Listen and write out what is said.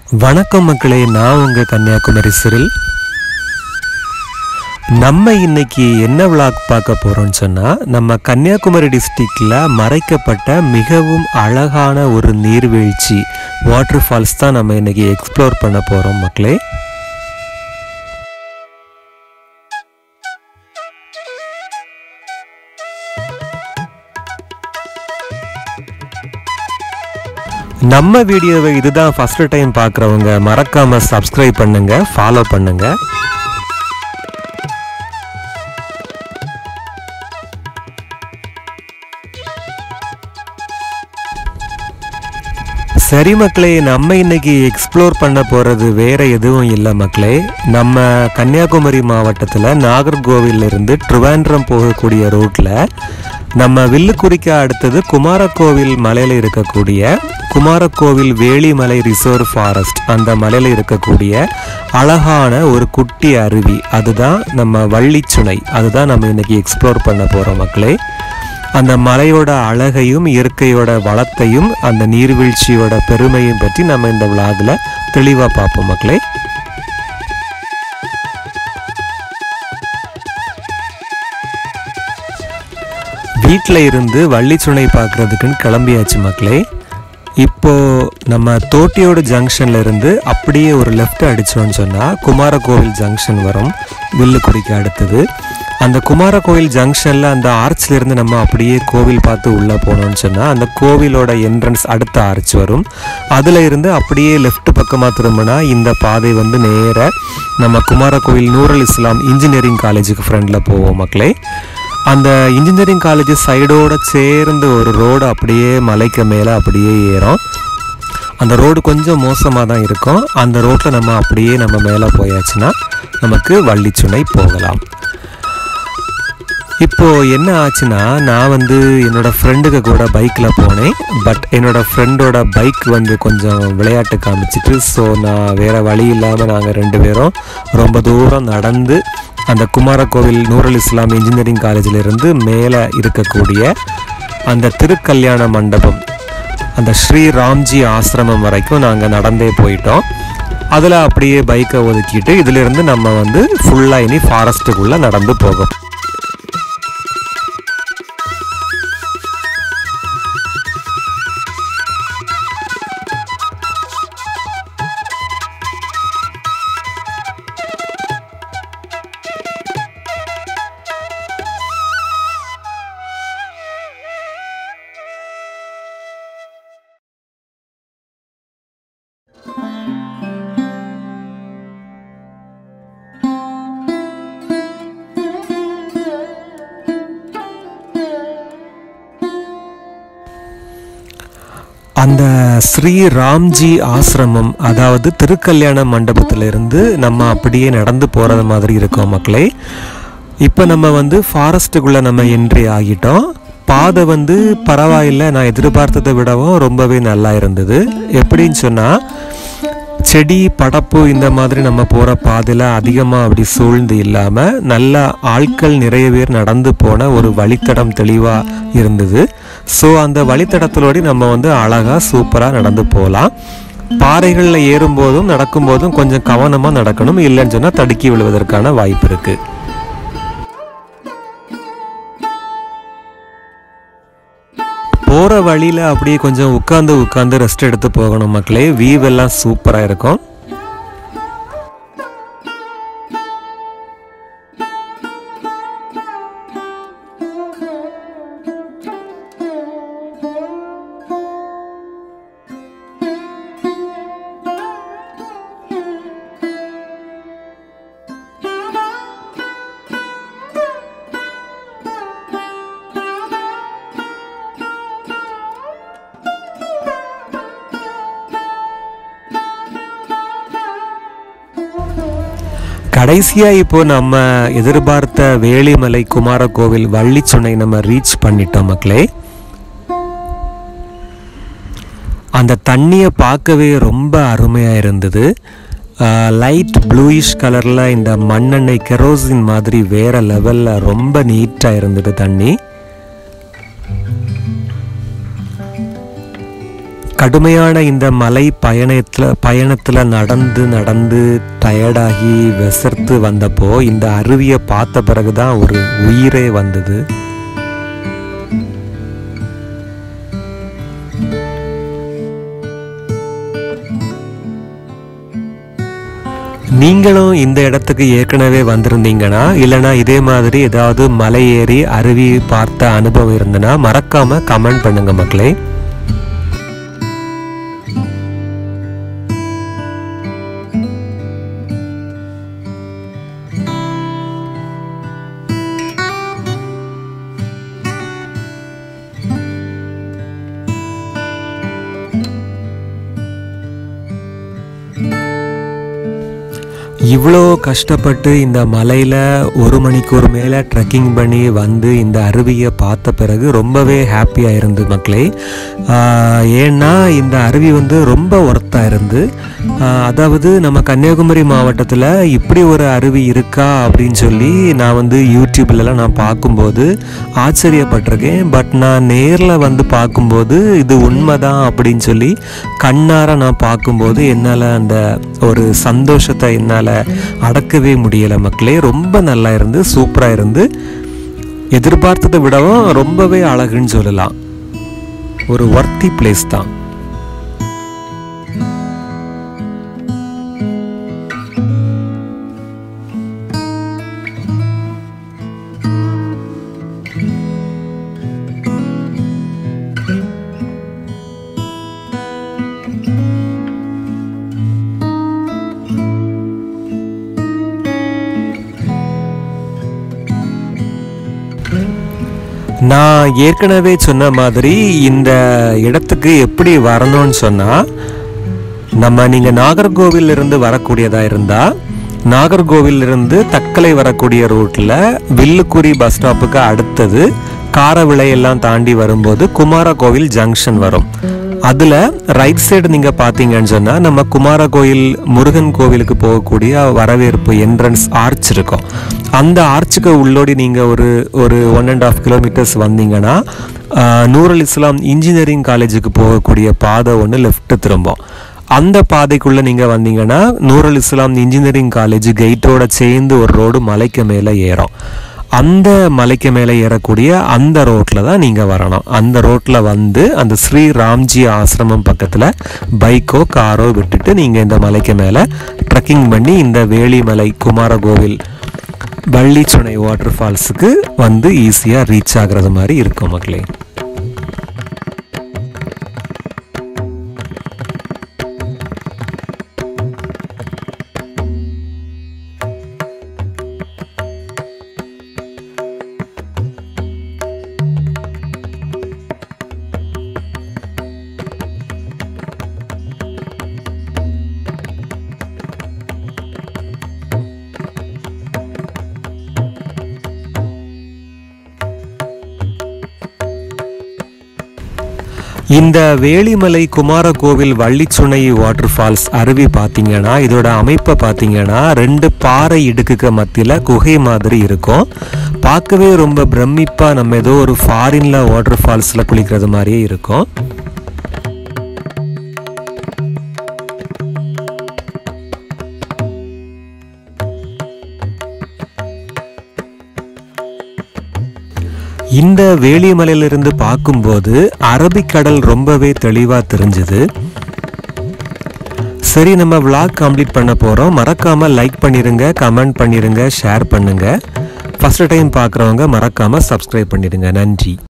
வணக்கம் மக்களே நான் உங்க கன்னியாகுமரி சிறில் நம்ம இன்னைக்கு என்ன விளாக் பார்க்க போறோம்னு சொன்னா நம்ம கன்னியாகுமரி டிஸ்ட்ரிக்ட்ல மறைக்கப்பட்ட மிகவும் அழகான ஒரு நீர்வீழ்ச்சி வாட்டர் ஃபால்ஸ் தான் நம்ம இன்னைக்கு எக்ஸ்ப்ளோர் பண்ண போறோம் மக்களே நம்ம வீடியோவை இதுதான் ஃபர்ஸ்ட் டைம் பார்க்குறவங்க மறக்காம சப்ஸ்கிரைப் பண்ணுங்க ஃபாலோ பண்ணுங்க சரி மக்களே நம்ம இன்னைக்கு எக்ஸ்ப்ளோர் பண்ண போகிறது வேற எதுவும் இல்லை மக்களே நம்ம கன்னியாகுமரி மாவட்டத்தில் நாகர்கோவில் இருந்து ட்ரிவாண்ட்ரம் போகக்கூடிய ரோட்டில் நம்ம வில்லுக்குறிக்க அடுத்தது குமாரக்கோவில் மலையில் இருக்கக்கூடிய குமாரக்கோவில் வேலிமலை ரிசர்வ் ஃபாரஸ்ட் அந்த மலையில் இருக்கக்கூடிய அழகான ஒரு குட்டி அருவி அதுதான் நம்ம வள்ளிச்சுனை அதுதான் நம்ம இன்னைக்கு எக்ஸ்ப்ளோர் பண்ண போகிறோம் மக்களே அந்த மலையோட அழகையும் இயற்கையோட வளத்தையும் அந்த நீர்வீழ்ச்சியோட பெருமையும் பற்றி நம்ம இந்த விழாவில் தெளிவாக பார்ப்போம் மக்களே வீட்டில் இருந்து வள்ளிச்சுனை பார்க்குறதுக்குன்னு கிளம்பியாச்சு மக்களே இப்போ நம்ம தோட்டியோடு ஜங்ஷன்ல இருந்து அப்படியே ஒரு லெஃப்ட் அடிச்சோம்னு சொன்னால் குமாரகோவில் ஜங்ஷன் வரும் வில்லுக்குறிக்கு அடுத்தது அந்த குமாரகோவில் ஜங்ஷனில் அந்த ஆர்ச்ல இருந்து நம்ம அப்படியே கோவில் பார்த்து உள்ளே போனோம்னு சொன்னால் அந்த கோவிலோட என்ட்ரன்ஸ் அடுத்த ஆர்ச் வரும் அதில் இருந்து அப்படியே லெஃப்ட் பக்கமாக திரும்பினா இந்த பாதை வந்து நேர நம்ம குமாரகோவில் நூரல் இஸ்லாம் இன்ஜினியரிங் காலேஜுக்கு ஃப்ரெண்டில் போவோம் மக்களே அந்த இன்ஜினியரிங் காலேஜ் சைடோட சேர்ந்து ஒரு ரோடு அப்படியே மலைக்கு மேலே அப்படியே ஏறும் அந்த ரோடு கொஞ்சம் மோசமாக தான் இருக்கும் அந்த ரோட்டில் நம்ம அப்படியே நம்ம மேலே போயாச்சுன்னா நமக்கு வள்ளிச்சுனை போகலாம் இப்போ என்ன ஆச்சுன்னா நான் வந்து என்னோட ஃப்ரெண்டுக்கு கூட பைக்கில் போனேன் பட் என்னோட ஃப்ரெண்டோட பைக் வந்து கொஞ்சம் விளையாட்டு காமிச்சிட்டு ஸோ நான் வேற வழி இல்லாமல் நாங்கள் ரெண்டு பேரும் ரொம்ப தூரம் நடந்து அந்த குமாரகோவில் நூரல் இஸ்லாம் இன்ஜினியரிங் காலேஜில் இருந்து மேலே இருக்கக்கூடிய அந்த திருக்கல்யாண மண்டபம் அந்த ஸ்ரீ ராம்ஜி ஆசிரமம் வரைக்கும் நாங்கள் நடந்தே போயிட்டோம் அதில் அப்படியே பைக்கை ஒதுக்கிட்டு இதிலிருந்து நம்ம வந்து ஃபுல்லாக இனி ஃபாரஸ்ட்டுக்குள்ளே நடந்து போகும் அந்த ஸ்ரீ ராம்ஜி ஆசிரமம் அதாவது திருக்கல்யாண மண்டபத்திலிருந்து நம்ம அப்படியே நடந்து போகிறது மாதிரி இருக்கோம் மக்களே இப்போ நம்ம வந்து ஃபாரஸ்ட்டுக்குள்ளே நம்ம என்ட்ரி ஆகிட்டோம் பாதை வந்து பரவாயில்லை நான் எதிர்பார்த்ததை விடவும் ரொம்பவே நல்லா இருந்தது எப்படின்னு சொன்னால் செடி படப்பு இந்த மாதிரி நம்ம போகிற பாதையில் அதிகமாக அப்படி சூழ்ந்து இல்லாமல் நல்ல ஆட்கள் நிறைய பேர் நடந்து போன ஒரு வழித்தடம் தெளிவாக இருந்தது ஸோ அந்த வழித்தடத்திலோடி நம்ம வந்து அழகாக சூப்பராக நடந்து போகலாம் பாறைகளில் ஏறும்போதும் நடக்கும்போதும் கொஞ்சம் கவனமாக நடக்கணும் இல்லைன்னு சொன்னால் தடுக்கி விழுவதற்கான வாய்ப்பு இருக்குது போகிற வழியில் அப்படியே கொஞ்சம் உட்காந்து உட்காந்து ரெஸ்ட் எடுத்து போகணும் மக்களே வியூ எல்லாம் சூப்பராக இருக்கும் கடைசியா இப்போ நம்ம எதிர்பார்த்த வேலிமலை குமாரகோவில் வள்ளிச்சுனை நம்ம ரீச் பண்ணிட்டோம் மக்களே அந்த தண்ணியை பார்க்கவே ரொம்ப அருமையாக இருந்தது லைட் ப்ளூயிஷ் கலரில் இந்த மண்ணெண்ணெய் கெரோசின் மாதிரி வேற லெவலில் ரொம்ப நீட்டாக இருந்தது தண்ணி கடுமையான இந்த மலை பயணத்தில் பயணத்தில் நடந்து நடந்து டயர்டாகி விசர்த்து வந்தப்போ இந்த அருவியை பார்த்த பிறகு தான் ஒரு உயிரே வந்தது நீங்களும் இந்த இடத்துக்கு ஏற்கனவே வந்திருந்தீங்கன்னா இல்லைனா இதே மாதிரி ஏதாவது மலை ஏறி அருவி பார்த்த அனுபவம் இருந்ததுன்னா மறக்காம கமெண்ட் பண்ணுங்க மக்களே இவ்வளோ கஷ்டப்பட்டு இந்த மலையில் ஒரு மணிக்கூர் மேலே ட்ரெக்கிங் பண்ணி வந்து இந்த அருவியை பார்த்த பிறகு ரொம்பவே ஹாப்பியாக இருந்து மக்களே ஆஹ் ஏன்னா இந்த அருவி வந்து ரொம்ப ஒர்த்தாக இருந்து ஆஹ் அதாவது நம்ம கன்னியாகுமரி மாவட்டத்தில் இப்படி ஒரு அருவி இருக்கா அப்படின்னு சொல்லி நான் வந்து யூடியூப்லலாம் நான் பார்க்கும்போது ஆச்சரியப்பட்டிருக்கேன் பட் நான் நேரில் வந்து பார்க்கும்போது இது உண்மைதான் அப்படின்னு சொல்லி கண்ணார நான் பார்க்கும்போது என்னால் அந்த ஒரு சந்தோஷத்தை என்னால் அடக்கவே முடியலை மக்களே ரொம்ப நல்லா இருந்து சூப்பராக இருந்து எதிர்பார்த்ததை விடவும் ரொம்பவே அழகுன்னு சொல்லலாம் ஒரு ஒர்த்தி பிளேஸ் தான் நான் ஏற்கனவே சொன்ன மாதிரி இந்த இடத்துக்கு எப்படி வரணும்னு சொன்னால் நம்ம நீங்கள் நாகர்கோவில் இருந்து வரக்கூடியதா இருந்தால் நாகர்கோவில் இருந்து தக்கலை வரக்கூடிய ரூட்டில் வில்லுக்குரி பஸ் ஸ்டாப்புக்கு அடுத்தது காரவிளை எல்லாம் தாண்டி வரும்போது குமாரகோவில் ஜங்ஷன் வரும் அதில் ரைட் சைடு நீங்கள் பார்த்தீங்கன்னு சொன்னால் நம்ம குமாரகோயில் முருகன் கோவிலுக்கு போகக்கூடிய வரவேற்பு என்ட்ரன்ஸ் ஆர்ச் இருக்கும் அந்த ஆர்ச்சுக்கு உள்ளோடி நீங்கள் ஒரு ஒரு ஒன் அண்ட் ஆஃப் கிலோமீட்டர்ஸ் வந்தீங்கன்னா ஆஹ், நூருல் இஸ்லாம் இன்ஜினியரிங் காலேஜுக்கு போகக்கூடிய பாதை ஒன்று லெஃப்ட் திரும்பும் அந்த பாதைக்குள்ளே நீங்கள் வந்தீங்கன்னா நூருல் இஸ்லாம் இன்ஜினியரிங் காலேஜ் கெயிட்டோட சேர்ந்து ஒரு ரோடு மலைக்கு மேலே ஏறும் அந்த மலைக்கு மேலே ஏறக்கூடிய அந்த ரோட்டில் தான் நீங்கள் வரணும் அந்த ரோட்டில் வந்து அந்த ஸ்ரீ ராம்ஜி ஆசிரமம் பக்கத்தில் பைக்கோ காரோ விட்டுட்டு நீங்கள் இந்த மலைக்கு மேலே ட்ரெக்கிங் பண்ணி இந்த வேலிமலை குமாரகோவில் வள்ளிச்சுனை வாட்டர் ஃபால்ஸுக்கு வந்து ஈஸியாக ரீச் ஆகுறது மாதிரி இருக்கும் மக்களே இந்த வேலிமலை குமாரகோவில் வள்ளிச்சுனை வாட்டர் ஃபால்ஸ் அருவி பார்த்தீங்கன்னா இதோட அமைப்பை பார்த்தீங்கன்னா ரெண்டு பாறை இடுக்குக்கு மத்தியில் குகை மாதிரி இருக்கும் பார்க்கவே ரொம்ப பிரமிப்பாக நம்ம ஏதோ ஒரு ஃபாரின்ல வாட்டர் ஃபால்ஸில் குளிக்கிறது மாதிரியே இருக்கும் இந்த வேலிமலையிலிருந்து பார்க்கும்போது அரபிக்கடல் ரொம்பவே தெளிவாக தெரிஞ்சுது சரி நம்ம vlog கம்ப்ளீட் பண்ண போகிறோம் மறக்காமல் லைக் பண்ணிடுங்க கமெண்ட் பண்ணிடுங்க ஷேர் பண்ணுங்க ஃபர்ஸ்ட் டைம் பார்க்குறவங்க மறக்காமல் சப்ஸ்கிரைப் பண்ணிடுங்க நன்றி